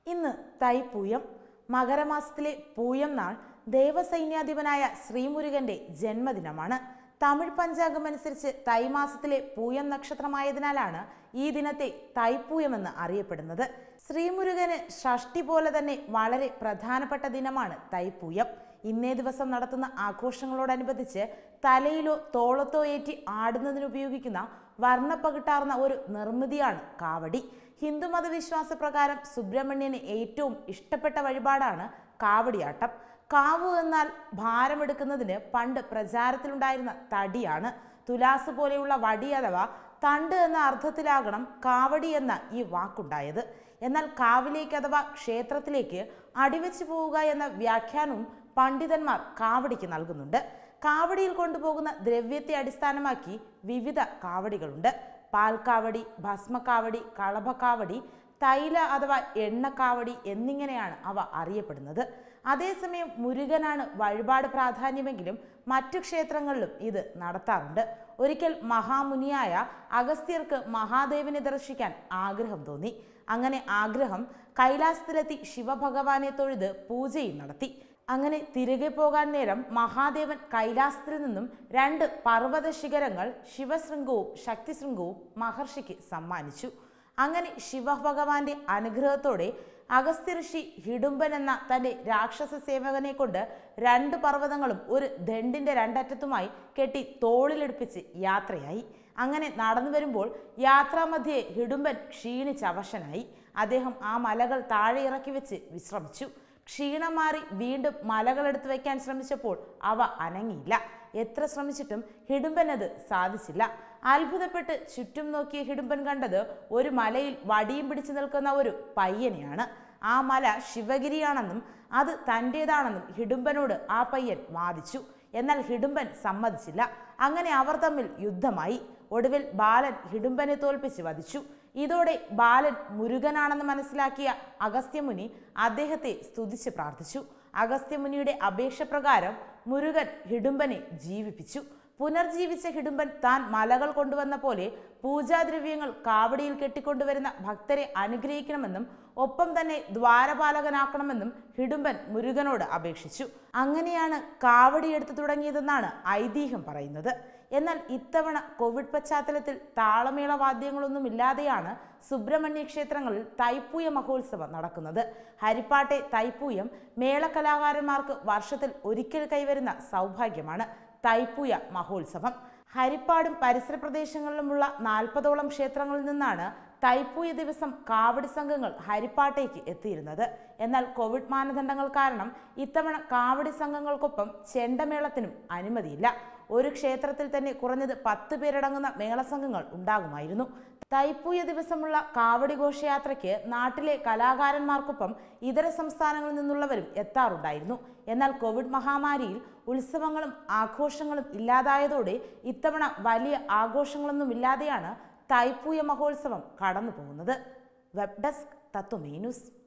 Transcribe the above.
ഇന്ന് തൈപ്പൂയം മകരമാസത്തിലെ പൂയം നാൾ ദേവസൈന്യാധിപനായ ശ്രീമുരുകന്റെ ജന്മദിനമാണ് തമിഴ് പഞ്ചാംഗം അനുസരിച്ച് തൈമാസത്തിലെ പൂയം നക്ഷത്രമായതിനാലാണ് ഈ ദിനത്തെ തൈപ്പൂയമെന്ന് അറിയപ്പെടുന്നത് ശ്രീമുരുകന് ഷഷ്ടി പോലെ തന്നെ വളരെ പ്രധാനപ്പെട്ട ദിനമാണ് തൈപ്പൂയം ഇന്നേ ദിവസം നടത്തുന്ന ആഘോഷങ്ങളോടനുബന്ധിച്ച് തലയിലോ തോളത്തോ ഏറ്റി ആടുന്നതിന് ഉപയോഗിക്കുന്ന വർണ്ണപ്പകിട്ടാർന്ന ഒരു നിർമ്മിതിയാണ് കാവടി ഹിന്ദുമത വിശ്വാസപ്രകാരം സുബ്രഹ്മണ്യന് ഏറ്റവും ഇഷ്ടപ്പെട്ട വഴിപാടാണ് കാവടിയാട്ടം കാവു എന്നാൽ ഭാരമെടുക്കുന്നതിന് പണ്ട് പ്രചാരത്തിലുണ്ടായിരുന്ന തടിയാണ് തുലാസ് പോലെയുള്ള വടി അഥവാ തണ്ട് എന്ന അർത്ഥത്തിലാകണം കാവടി എന്ന ഈ വാക്കുണ്ടായത് എന്നാൽ കാവിലേക്ക് അഥവാ ക്ഷേത്രത്തിലേക്ക് അടിവെച്ചു പോവുക എന്ന വ്യാഖ്യാനവും പണ്ഡിതന്മാർ കാവടിക്ക് നൽകുന്നുണ്ട് കാവടിയിൽ കൊണ്ടുപോകുന്ന ദ്രവ്യത്തെ അടിസ്ഥാനമാക്കി വിവിധ കാവടികളുണ്ട് പാൽക്കാവടി ഭസ്മക്കാവടി കളഭക്കാവടി തൈല അഥവാ എണ്ണക്കാവടി എന്നിങ്ങനെയാണ് അവ അറിയപ്പെടുന്നത് അതേസമയം മുരുകനാണ് വഴിപാട് പ്രാധാന്യമെങ്കിലും മറ്റു ക്ഷേത്രങ്ങളിലും ഇത് നടത്താറുണ്ട് ഒരിക്കൽ മഹാമുനിയായ അഗസ്ത്യർക്ക് മഹാദേവനെ ദർശിക്കാൻ ആഗ്രഹം തോന്നി അങ്ങനെ ആഗ്രഹം കൈലാസത്തിലെത്തി ശിവഭഗവാനെ തൊഴുത് പൂജയും നടത്തി അങ്ങനെ തിരികെ പോകാൻ നേരം മഹാദേവൻ കൈലാസത്തിൽ നിന്നും രണ്ട് പർവ്വത ശിഖരങ്ങൾ ശിവശൃംഗവും ശക്തിശൃംഗവും മഹർഷിക്ക് സമ്മാനിച്ചു അങ്ങനെ ശിവഭഗവാന്റെ അനുഗ്രഹത്തോടെ അഗസ്ത്യ ഋഷി ഹിഡുംബൻ എന്ന തന്റെ രാക്ഷസ സേവകനെ കൊണ്ട് രണ്ട് പർവ്വതങ്ങളും ഒരു ദണ്ഡിന്റെ രണ്ടറ്റത്തുമായി കെട്ടി തോളിലെടുപ്പിച്ച് യാത്രയായി അങ്ങനെ നടന്നു വരുമ്പോൾ യാത്രാമധ്യേ ഹിഡുംബൻ ക്ഷീണിച്ച് അവശനായി അദ്ദേഹം ആ മലകൾ താഴെ ഇറക്കി വെച്ച് വിശ്രമിച്ചു ക്ഷീണം മാറി വീണ്ടും മലകളെടുത്ത് വയ്ക്കാൻ ശ്രമിച്ചപ്പോൾ അവ അനങ്ങിയില്ല എത്ര ശ്രമിച്ചിട്ടും ഹിഡുംബൻ അത് സാധിച്ചില്ല അത്ഭുതപ്പെട്ട് ചുറ്റും നോക്കിയ ഹിഡുംബൻ കണ്ടത് ഒരു മലയിൽ വടിയും പിടിച്ചു നിൽക്കുന്ന ഒരു പയ്യനെയാണ് ആ മല ശിവഗിരിയാണെന്നും അത് തൻ്റേതാണെന്നും ഹിഡുംബനോട് ആ പയ്യൻ വാദിച്ചു എന്നാൽ ഹിഡുംബൻ സമ്മതിച്ചില്ല അങ്ങനെ അവർ തമ്മിൽ യുദ്ധമായി ഒടുവിൽ ബാലൻ ഹിഡുംബനെ തോൽപ്പിച്ച് വധിച്ചു ഇതോടെ ബാലൻ മുരുകനാണെന്ന് മനസ്സിലാക്കിയ അഗസ്ത്യമുനി അദ്ദേഹത്തെ സ്തുതിച്ച് പ്രാർത്ഥിച്ചു അഗസ്ത്യമുനിയുടെ അപേക്ഷ പ്രകാരം മുരുകൻ ഹിഡുംബനെ ജീവിപ്പിച്ചു പുനർജീവിച്ച ഹിഡുംബൻ താൻ മലകൾ കൊണ്ടുവന്ന പോലെ പൂജാദ്രവ്യങ്ങൾ കാവടിയിൽ കെട്ടിക്കൊണ്ടുവരുന്ന ഭക്തരെ അനുഗ്രഹിക്കണമെന്നും ഒപ്പം തന്നെ ദ്വാരപാലകനാക്കണമെന്നും ഹിഡുംബൻ മുരുകനോട് അപേക്ഷിച്ചു അങ്ങനെയാണ് കാവടി എടുത്തു തുടങ്ങിയതെന്നാണ് ഐതിഹ്യം പറയുന്നത് എന്നാൽ ഇത്തവണ കോവിഡ് പശ്ചാത്തലത്തിൽ താളമേള വാദ്യങ്ങളൊന്നും ഇല്ലാതെയാണ് സുബ്രഹ്മണ്യ ക്ഷേത്രങ്ങളിൽ തൈപ്പൂയ മഹോത്സവം നടക്കുന്നത് ഹരിപ്പാട്ടെ തൈപ്പൂയം മേളകലാകാരന്മാർക്ക് വർഷത്തിൽ ഒരിക്കൽ കൈവരുന്ന സൗഭാഗ്യമാണ് തൈപ്പൂയ മഹോത്സവം ഹരിപ്പാടും പരിസര പ്രദേശങ്ങളിലുമുള്ള നാൽപ്പതോളം ക്ഷേത്രങ്ങളിൽ നിന്നാണ് തൈപ്പൂയ ദിവസം കാവടി സംഘങ്ങൾ ഹരിപ്പാട്ടേക്ക് എത്തിയിരുന്നത് എന്നാൽ കോവിഡ് മാനദണ്ഡങ്ങൾ കാരണം ഇത്തവണ കാവടി സംഘങ്ങൾക്കൊപ്പം ചെണ്ടമേളത്തിനും അനുമതിയില്ല ഒരു ക്ഷേത്രത്തിൽ തന്നെ കുറഞ്ഞത് പത്ത് പേരടങ്ങുന്ന മേളസംഘങ്ങൾ ഉണ്ടാകുമായിരുന്നു തൈപ്പൂയ ദിവസമുള്ള കാവടി ഘോഷയാത്രയ്ക്ക് നാട്ടിലെ കലാകാരന്മാർക്കൊപ്പം ഇതര സംസ്ഥാനങ്ങളിൽ നിന്നുള്ളവരും എത്താറുണ്ടായിരുന്നു എന്നാൽ കോവിഡ് മഹാമാരിയിൽ ഉത്സവങ്ങളും ആഘോഷങ്ങളും ഇല്ലാതായതോടെ ഇത്തവണ വലിയ ആഘോഷങ്ങളൊന്നും ഇല്ലാതെയാണ് തൈപ്പൂയ മഹോത്സവം കടന്നു പോകുന്നത് വെബ് ഡെസ്ക് തത്വമേ ന്യൂസ്